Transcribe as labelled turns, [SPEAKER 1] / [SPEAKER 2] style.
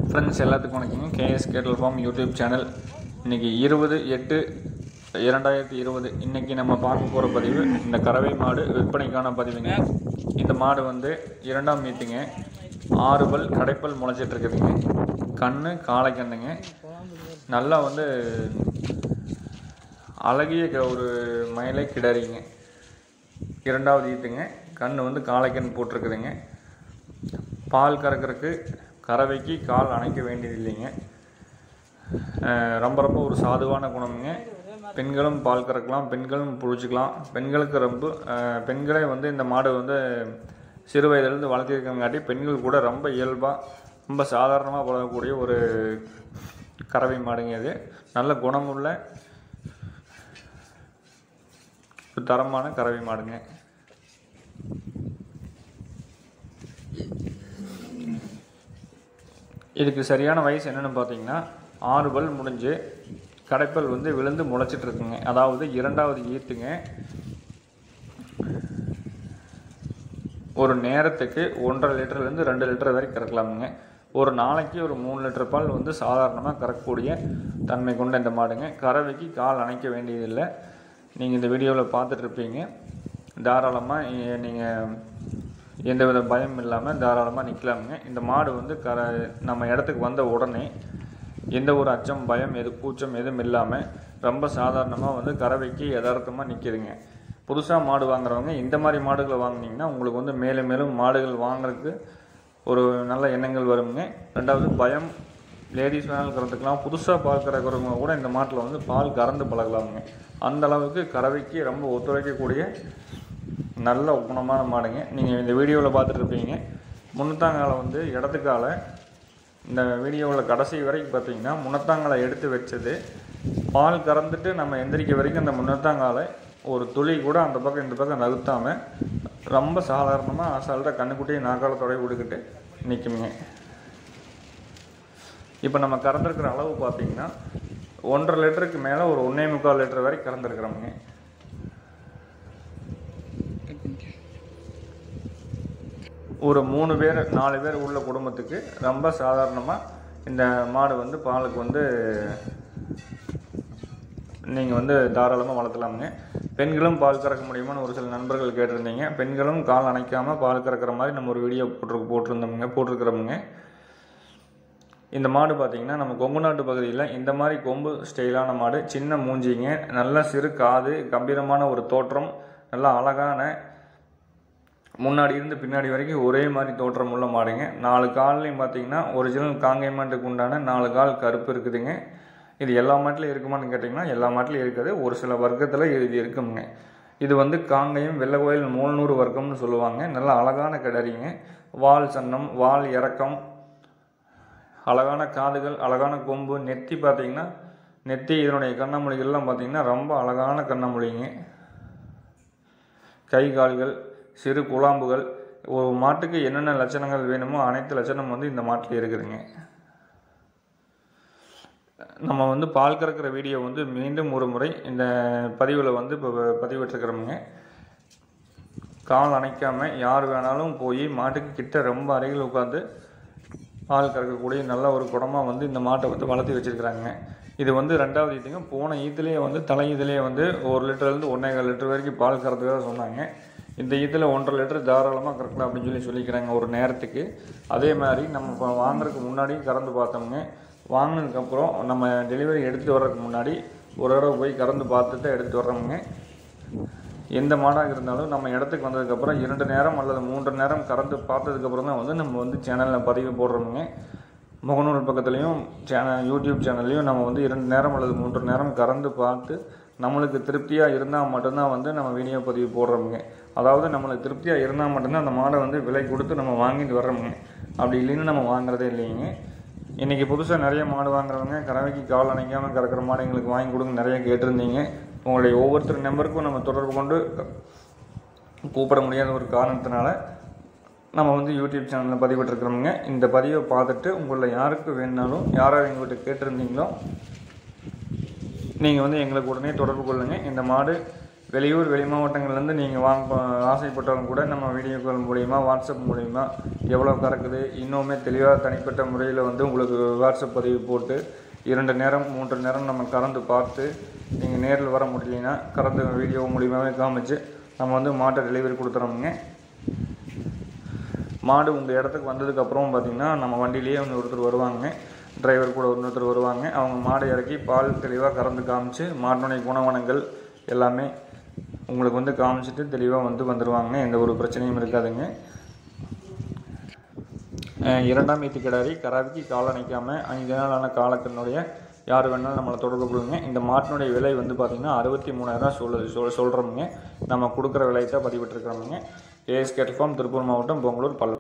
[SPEAKER 1] friends எல்லாத்துக்கும் வணக்கங்க KS கேட்டல் ஃபார்ம் யூடியூப் சேனல் இன்றைக்கி இருபது எட்டு இரண்டாயிரத்தி இருபது இன்றைக்கி நம்ம பார்க்க போகிற பதிவு இந்த கறவை மாடு விற்பனைக்கான பதிவுங்க இந்த மாடு வந்து இரண்டாம் மீட்டுங்க ஆறு பல் கடைப்பல் முளைச்சிட்டு இருக்குதுங்க கண்ணு காளை கண்ணுங்க நல்லா வந்து அழகிய க- ஒரு மயிலை கிடறிங்க இரண்டாவது ஈத்துங்க கண் வந்து காளைக்கண் போட்டிருக்குதுங்க பால் கறக்கறதுக்கு கறவைக்கு கால் அணைக்க வேண்டியது இல்லைங்க அஹ் ரொம்ப ரொம்ப ஒரு சாதுவான குணமுங்க பெண்களும் பால் கறக்கலாம் பெண்களும் புழிச்சிக்கலாம் பெண்களுக்கு ரொம்ப அஹ் பெண்களே வந்து இந்த மாடு வந்து சிறு வயதிலிருந்து வளர்த்திருக்கங்காட்டி பெண்கள் கூட ரொம்ப இயல்பாக ரொம்ப சாதாரணமாக பழகக்கூடிய ஒரு கறவை மாடுங்க இது நல்ல குணமுள்ள ஒரு தரமான கறவை மாடுங்க இதுக்கு சரியான வயசு என்னென்னு பார்த்தீங்கன்னா ஆறு பல் முடிஞ்சு கடைப்பல் வந்து விழுந்து முளைச்சிட்டு இருக்குங்க அதாவது இரண்டாவது ஈத்துங்க ஒரு நேரத்துக்கு ஒன்றரை லிட்டர்லேருந்து ரெண்டு லிட்டர் வரைக்கும் கறக்கலாமுங்க ஒரு நாளைக்கு ஒரு மூணு லிட்டர் பால் வந்து சாதாரணமாக கறக்கக்கூடிய தன்மை கொண்ட இந்த மாடுங்க கறவைக்கு கால் அணைக்க வேண்டியதில்லை நீங்கள் இந்த வீடியோவில் பார்த்துட்ருப்பீங்க தாராளமாக நீங்கள் எந்தவித பயம் இல்லாமல் தாராளமாக நிற்கலாமுங்க இந்த மாடு வந்து கர நம்ம இடத்துக்கு வந்த உடனே எந்த ஒரு அச்சம் பயம் எது கூச்சம் எதுவும் இல்லாமல் ரொம்ப சாதாரணமாக வந்து கறவைக்கு யதார்த்தமாக நிற்கிதுங்க புதுசாக மாடு வாங்குறவங்க இந்த மாதிரி மாடுகளை வாங்குனீங்கன்னா உங்களுக்கு வந்து மேலும் மேலும் மாடுகள் வாங்குறதுக்கு ஒரு நல்ல எண்ணங்கள் வருங்க ரெண்டாவது பயம் லேடிஸ் வேணாலும் கறந்துக்கலாம் புதுசாக பால் கறக்கிறவங்க கூட இந்த மாட்டில் வந்து பால் கறந்து பழகலாமுங்க அந்த அளவுக்கு கறவைக்கு ரொம்ப ஒத்துழைக்கக்கூடிய நல்ல குணமான மாடுங்க நீங்கள் இந்த வீடியோவில் பார்த்துட்டு இருப்பீங்க முன்னத்தாங்கால வந்து இடத்துக்கால இந்த வீடியோவில் கடைசி வரைக்கும் பார்த்தீங்கன்னா முன்னத்தாங்காலை எடுத்து வச்சது பால் கறந்துட்டு நம்ம எந்திரிக்க வரைக்கும் அந்த முன்னத்தாங்காலை ஒரு துளி கூட அந்த பக்கம் இந்த பக்கம் நகுத்தாமல் ரொம்ப சாதாரணமாக அசால்ட்டாக கண்ணுக்குட்டியை நாக்கால தொடை விட்டுக்கிட்டு நிற்குங்க இப்போ நம்ம கறந்துருக்கிற அளவு பார்த்தீங்கன்னா ஒன்றரை லிட்டருக்கு மேலே ஒரு ஒன்றே முக்கால் லிட்டர் வரைக்கும் கறந்துருக்குறோமுங்க ஒரு மூணு பேர் நாலு பேர் உள்ள குடும்பத்துக்கு ரொம்ப சாதாரணமாக இந்த மாடு வந்து பாலுக்கு வந்து நீங்கள் வந்து தாராளமாக வளர்த்தலாமுங்க பெண்களும் பால் கறக்க முடியுமான்னு ஒரு சில நண்பர்கள் கேட்டிருந்தீங்க பெண்களும் கால் அணைக்காமல் பால் கறக்கிற மாதிரி நம்ம ஒரு வீடியோ போட்டு போட்டிருந்தோமுங்க போட்டிருக்கிறோமுங்க இந்த மாடு பார்த்தீங்கன்னா நம்ம கொங்கு நாட்டு பகுதியில் இந்த மாதிரி கொம்பு ஸ்டைலான மாடு சின்ன மூஞ்சிங்க நல்ல சிறு காது கம்பீரமான ஒரு தோற்றம் நல்லா அழகான முன்னாடி இருந்து பின்னாடி வரைக்கும் ஒரே மாதிரி தோற்றம் உள்ள மாடுங்க நாலு கால்லையும் பார்த்தீங்கன்னா ஒரிஜினல் காங்கை மாட்டுக்கு உண்டான நாலு கால் கருப்பு இருக்குதுங்க இது எல்லா மாட்டிலையும் இருக்குமான்னு கேட்டிங்கன்னா எல்லா மாட்டிலையும் இருக்குது ஒரு சில வர்க்கத்தில் இது இருக்குங்க இது வந்து காங்கயம் வெள்ளை மூலநூறு வர்க்கம்னு சொல்லுவாங்க நல்ல அழகான கிடரிங்க வால் சன்னம் வால் இறக்கம் அழகான காதுகள் அழகான கொம்பு நெத்தி பார்த்தீங்கன்னா நெத்தி இதனுடைய கண்ணமொழிகள்லாம் பார்த்தீங்கன்னா ரொம்ப அழகான கண்ணமொழிங்க கை கால்கள் சிறு குழாம்புகள் ஒரு மாட்டுக்கு என்னென்ன லட்சணங்கள் வேணுமோ அனைத்து லட்சணம் வந்து இந்த மாட்டில் இருக்குதுங்க நம்ம வந்து பால் கறக்கிற வீடியோ வந்து மீண்டும் ஒரு முறை இந்த பதிவில் வந்து இப்போ பதிவிட்டிருக்கிறோமுங்க கால் அணைக்காமல் யார் வேணாலும் போய் மாட்டுக்கு கிட்ட ரொம்ப அருகில் உட்காந்து பால் கறக்கக்கூடிய நல்ல ஒரு குடமாக வந்து இந்த மாட்டை வந்து வளர்த்தி வச்சுருக்கிறாங்க இது வந்து ரெண்டாவது ஈத்துங்க போன ஈத்துலேயே வந்து தலை ஈத்துலேயே வந்து ஒரு லிட்டர்லேருந்து ஒன்றேகால் லிட்டர் வரைக்கும் பால் கறந்துக்காக சொன்னாங்க இந்த ஈத்தில் ஒன்றரை லிட்டர் தாராளமாக கறக்கலாம் அப்படின்னு சொல்லி சொல்லிக்கிறாங்க ஒரு நேரத்துக்கு அதே மாதிரி நம்ம இப்போ வாங்குறதுக்கு முன்னாடி கறந்து பார்த்தோம்ங்க வாங்கினதுக்கப்புறம் நம்ம டெலிவரி எடுத்துகிட்டு வர்றதுக்கு முன்னாடி ஒரு தடவை போய் கறந்து பார்த்துட்டு எடுத்துகிட்டு வர்றோமுங்க எந்த மாடாக இருந்தாலும் நம்ம இடத்துக்கு வந்ததுக்கப்புறம் இரண்டு நேரம் அல்லது மூன்று நேரம் கறந்து பார்த்ததுக்கப்புறம் தான் வந்து நம்ம வந்து சேனலில் பதிவு போடுறோமுங்க முகநூல் பக்கத்துலேயும் சேனல் யூடியூப் சேனல்லையும் நம்ம வந்து இரண்டு நேரம் அல்லது மூன்று நேரம் கறந்து பார்த்து நம்மளுக்கு திருப்தியாக இருந்தால் மட்டும்தான் வந்து நம்ம வீடியோ பதிவு போடுறோமுங்க அதாவது நம்மளுக்கு திருப்தியாக இருந்தால் மட்டும்தான் அந்த மாடை வந்து விலை கொடுத்து நம்ம வாங்கிட்டு வர்றோமுங்க அப்படி இல்லைன்னு நம்ம வாங்குறதே இல்லைங்க இன்றைக்கி புதுசாக நிறைய மாடு வாங்குறவங்க கறவைக்கு கால் அணைக்காமல் கறக்கிற மாடு எங்களுக்கு வாங்கி கொடுங்க நிறைய கேட்டிருந்தீங்க உங்களுடைய ஒவ்வொருத்தர் நம்பருக்கும் நம்ம தொடர்பு கொண்டு கூப்பிட முடியாத ஒரு காரணத்தினால நம்ம வந்து யூடியூப் சேனலில் பதிவிட்டிருக்கிறோமுங்க இந்த பதிவை பார்த்துட்டு உங்களில் யாருக்கு வேணுனாலும் யாராவது எங்கள்கிட்ட கேட்டிருந்தீங்களோ நீங்கள் வந்து எங்களுக்கு உடனே தொடர்பு கொள்ளுங்கள் இந்த மாடு வெளியூர் வெளி மாவட்டங்கள்லேருந்து நீங்கள் வாங்க ஆசைப்பட்டவங்க கூட நம்ம வீடியோ கால் மூலிமா வாட்ஸ்அப் மூலிமா எவ்வளோ கறக்குது இன்னுமே தெளிவாக தனிப்பட்ட முறையில் வந்து உங்களுக்கு வாட்ஸ்அப் பதிவு போட்டு இரண்டு நேரம் மூன்று நேரம் நம்ம கறந்து பார்த்து நீங்கள் நேரில் வர முடியலைன்னா கறந்து வீடியோ மூலியமாகவே காமிச்சு நம்ம வந்து மாட்டை டெலிவரி கொடுத்துறோமுங்க மாடு உங்கள் இடத்துக்கு வந்ததுக்கப்புறம் பார்த்தீங்கன்னா நம்ம வண்டியிலேயே வந்து ஒருத்தர் வருவாங்க டிரைவர் கூட இன்னொருத்தர் வருவாங்க அவங்க மாடை இறக்கி பால் தெளிவாக கறந்து காமிச்சு மாட்டினுடைய குணவனங்கள் எல்லாமே உங்களுக்கு வந்து காமிச்சிட்டு தெளிவாக வந்து வந்துடுவாங்க எந்த ஒரு பிரச்சனையும் இருக்காதுங்க அஹ் இரண்டாம் ஈத்து கிடாரி கராவிக்கு கால் அணைக்காமல் ஐந்து நாளான காலத்தினுடைய யார் வேணாலும் நம்மளை தொடர்பு கொள்ளுங்க இந்த மாட்டினுடைய விலை வந்து பார்த்திங்கன்னா அறுபத்தி மூணாயிரம் சொல்ல சொல் சொல்கிறோமுங்க நம்ம கொடுக்குற விலையை தான் பதிவிட்டுருக்கிறோமுங்க ஏஎஸ் கேட்டல் ஃபார்ம் திருப்பூர் மாவட்டம் பொங்கலூர் பல்ல